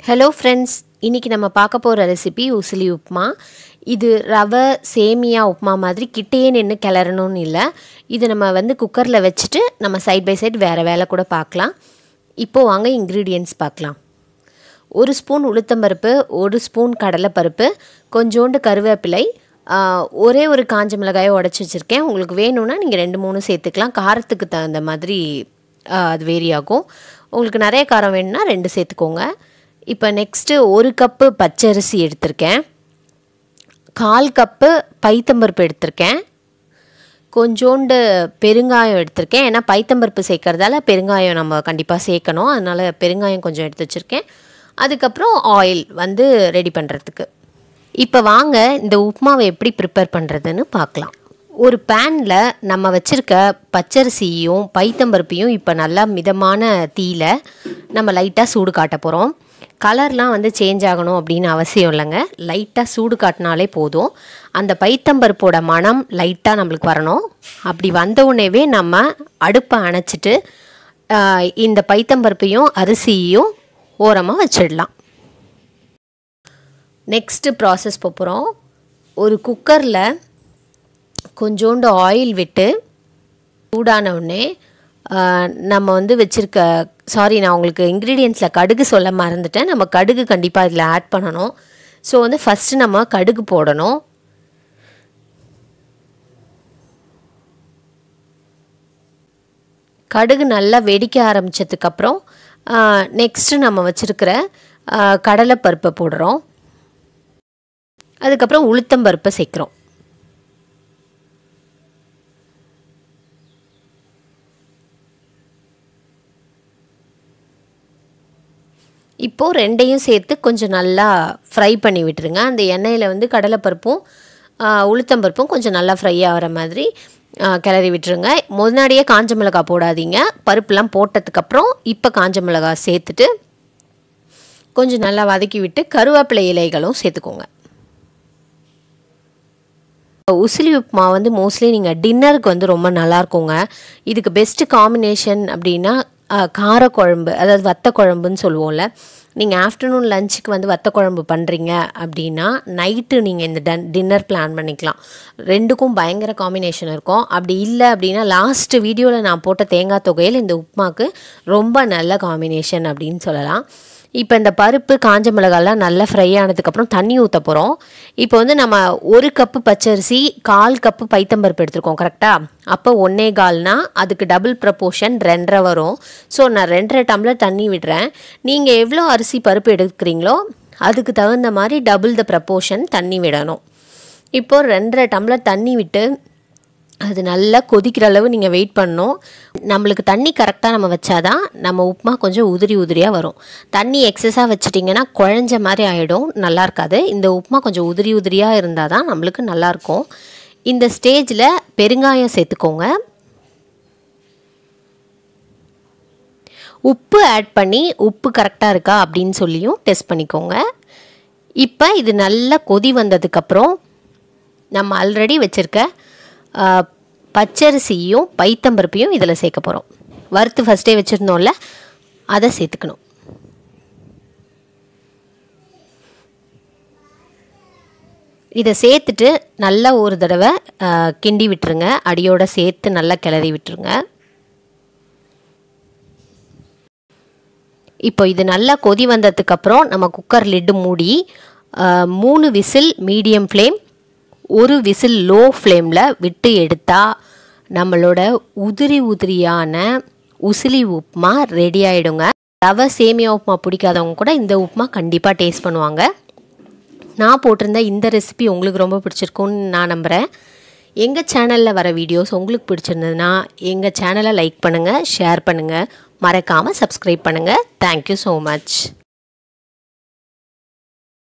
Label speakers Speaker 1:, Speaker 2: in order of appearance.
Speaker 1: hello friends இன்றைக்கி நம்ம பார்க்க போகிற ரெசிபி உசிலி உப்புமா இது ரவை சேமியா உப்புமா மாதிரி கிட்டேயே நின்று கிளறணும்னு இல்லை இது நம்ம வந்து குக்கரில் வச்சுட்டு நம்ம சைட் பை சைடு வேறு வேலை கூட பார்க்கலாம் இப்போது வாங்க இன்க்ரீடியன்ட்ஸ் பார்க்கலாம் ஒரு ஸ்பூன் உளுத்தம்பருப்பு ஒரு ஸ்பூன் கடலைப்பருப்பு கொஞ்சோண்டு கருவேப்பிலை ஆஹ், ஒரே ஒரு காஞ்ச மிளகாயை உடச்சி வச்சுருக்கேன் உங்களுக்கு வேணும்னா நீங்கள் ரெண்டு மூணு சேர்த்துக்கலாம் காரத்துக்கு தகுந்த மாதிரி ஆஹ், அது வேரி ஆகும் உங்களுக்கு நிறைய காரம் வேணும்னா ரெண்டு சேர்த்துக்கோங்க இப்போ நெக்ஸ்ட்டு ஒரு கப்பு பச்சரிசி எடுத்திருக்கேன் கால் கப்பு பைத்தம்பருப்பு எடுத்திருக்கேன் கொஞ்சோண்டு பெருங்காயம் எடுத்திருக்கேன் ஏன்னா பைத்தம்பருப்பு சேர்க்கறதால பெருங்காயம் நம்ம கண்டிப்பாக சேர்க்கணும் அதனால் பெருங்காயம் கொஞ்சம் எடுத்து வச்சுருக்கேன் அதுக்கப்புறம் ஆயில் வந்து ரெடி பண்ணுறதுக்கு இப்போ வாங்க இந்த உப்புமாவை எப்படி ப்ரிப்பேர் பண்ணுறதுன்னு பார்க்கலாம் ஒரு பேனில் நம்ம வச்சுருக்க பச்சரிசியும் பைத்தம்பருப்பையும் இப்போ நல்லா மிதமான தீயில நம்ம லைட்டாக சூடு காட்ட போகிறோம் கலர்லாம் வந்து சேஞ்ச் ஆகணும் அப்படின்னு அவசியம் இல்லைங்க லைட்டாக சூடு காட்டினாலே போதும் அந்த பைத்தம்பருப்போட மனம் லைட்டாக நம்மளுக்கு வரணும் அப்படி வந்த உடனேவே நம்ம அடுப்பை அணைச்சிட்டு ஆஹ், இந்த பைத்தம்பருப்பையும் அரிசியையும் ஓரமாக வச்சிடலாம் நெக்ஸ்ட்டு ப்ராசஸ் போகிறோம் ஒரு குக்கரில் கொஞ்சோண்டு ஆயில் விட்டு சூடான உடனே ஆஹ், நம்ம வந்து வச்சுருக்க சாரி நான் உங்களுக்கு இன்க்ரீடியன்ஸில் கடுகு சொல்ல மறந்துட்டேன் நம்ம கடுகு கண்டிப்பாக இதில் ஆட் பண்ணணும் ஸோ வந்து ஃபஸ்ட்டு நம்ம கடுகு போடணும் கடுகு நல்லா வெடிக்க ஆரம்பித்ததுக்கப்புறம் நெக்ஸ்ட்டு நம்ம வச்சுருக்கிற கடலைப்பருப்பை போடுறோம் அதுக்கப்புறம் உளுத்தம்பருப்பை சேர்க்குறோம் இப்போது ரெண்டையும் சேர்த்து கொஞ்சம் நல்லா ஃப்ரை பண்ணி விட்டுருங்க அந்த எண்ணெயில் வந்து கடலைப்பருப்பும் ஆ, உளுத்தம்பருப்பும் கொஞ்சம் நல்லா ஃப்ரை ஆகிற மாதிரி ஆ, கிளறி விட்டுருங்க முன்னாடியே காஞ்ச மிளகாய் போடாதீங்க பருப்புலாம் போட்டதுக்கப்புறம் இப்போ காஞ்ச மிளகாய் சேர்த்துட்டு கொஞ்சம் நல்லா வதக்கி விட்டு கருவேப்பிலை இலைகளும் சேர்த்துக்கோங்க உசிலி உப்புமா வந்து மோஸ்ட்லி நீங்கள் டின்னருக்கு வந்து ரொம்ப நல்லா இருக்குங்க இதுக்கு பெஸ்ட்டு காம்பினேஷன் அப்படின்னா அஹ், காரக்குழம்பு அதாவது வத்த குழம்புன்னு சொல்லுவோம்ல நீங்கள் ஆஃப்டர்நூன் லஞ்சுக்கு வந்து வத்த குழம்பு பண்ணுறீங்க அப்படின்னா நைட்டு நீங்கள் இந்த டன் டின்னர் பிளான் பண்ணிக்கலாம் ரெண்டுக்கும் பயங்கர காம்பினேஷன் இருக்கும் அப்படி இல்லை அப்படின்னா லாஸ்ட் வீடியோவில் நான் போட்ட தேங்காய் தொகையில் இந்த உப்புமாக்கு ரொம்ப நல்ல காம்பினேஷன் அப்படின்னு சொல்லலாம் இப்போ இந்த பருப்பு காஞ்ச மிளகாலாம் நல்லா ஃப்ரை ஆனதுக்கப்புறம் தண்ணி ஊற்ற போகிறோம் இப்போ வந்து நம்ம ஒரு கப்பு பச்சரிசி கால் கப்பு பைத்தம்பருப்பு எடுத்திருக்கோம் கரெக்டாக அப்போ ஒன்னே கால்னா அதுக்கு டபுள் ப்ரப்போர்ஷன் ரெண்டரை வரும் ஸோ நான் ரெண்டரை டம்ளர் தண்ணி விடுறேன் நீங்கள் எவ்வளோ அரிசி பருப்பு எடுக்கிறீங்களோ அதுக்கு தகுந்த மாதிரி டபுள் த ப்ரப்போர்ஷன் தண்ணி விடணும் இப்போ ரெண்டரை டம்ளர் தண்ணி விட்டு அது நல்லா கொதிக்கிற அளவு நீங்கள் வெயிட் பண்ணணும் நம்மளுக்கு தண்ணி கரெக்டாக நம்ம வச்சாதான் நம்ம உப்புமா கொஞ்சம் உதிரி உதிரியாக வரும் தண்ணி எக்ஸஸாக வச்சிட்டிங்கன்னா குழஞ்ச மாதிரி ஆகிடும் நல்லா இருக்காது இந்த உப்புமா கொஞ்சம் உதிரி உதிரியாக இருந்தால் தான் நம்மளுக்கு நல்லாயிருக்கும் இந்த ஸ்டேஜில் பெருங்காயம் சேர்த்துக்கோங்க உப்பு ஆட் பண்ணி உப்பு கரெக்டாக இருக்கா அப்படின்னு சொல்லியும் டெஸ்ட் பண்ணிக்கோங்க இப்போ இது நல்லா கொதி வந்ததுக்கப்புறம் நம்ம ஆல்ரெடி வச்சுருக்க ஆ, பச்சரிசியும் பைத்தம்பருப்பையும் இதில் சேர்க்க போகிறோம் வறுத்து ஃபஸ்ட்டே வச்சுருந்தோம்ல அதை சேர்த்துக்கணும் இதை சேர்த்துட்டு நல்லா ஒரு தடவை ஆ, கிண்டி விட்டுருங்க அடியோட சேர்த்து நல்லா கிளறி விட்டுருங்க இப்போ இது நல்லா கொதி வந்ததுக்கப்புறம் நம்ம குக்கர் லிட்டு மூடி ஆ, மூணு விசில் மீடியம் ஃப்ளேம் ஒரு விசில் லோ ஃப்ளேமில் விட்டு எடுத்தால் நம்மளோட உதிரி உதிரியான உசிலி உப்புமா ரெடி ஆகிடுங்க ரவை சேமியா உப்புமா பிடிக்காதவங்க கூட இந்த உப்புமா கண்டிப்பாக டேஸ்ட் பண்ணுவாங்க நான் போட்டிருந்த இந்த ரெசிபி உங்களுக்கு ரொம்ப பிடிச்சிருக்கும்னு நான் நம்புகிறேன் எங்கள் சேனலில் வர வீடியோஸ் உங்களுக்கு பிடிச்சிருந்ததுன்னா எங்கள் சேனலை லைக் பண்ணுங்கள் ஷேர் பண்ணுங்கள் மறக்காமல் சப்ஸ்கிரைப் பண்ணுங்கள் தேங்க்யூ ஸோ மச்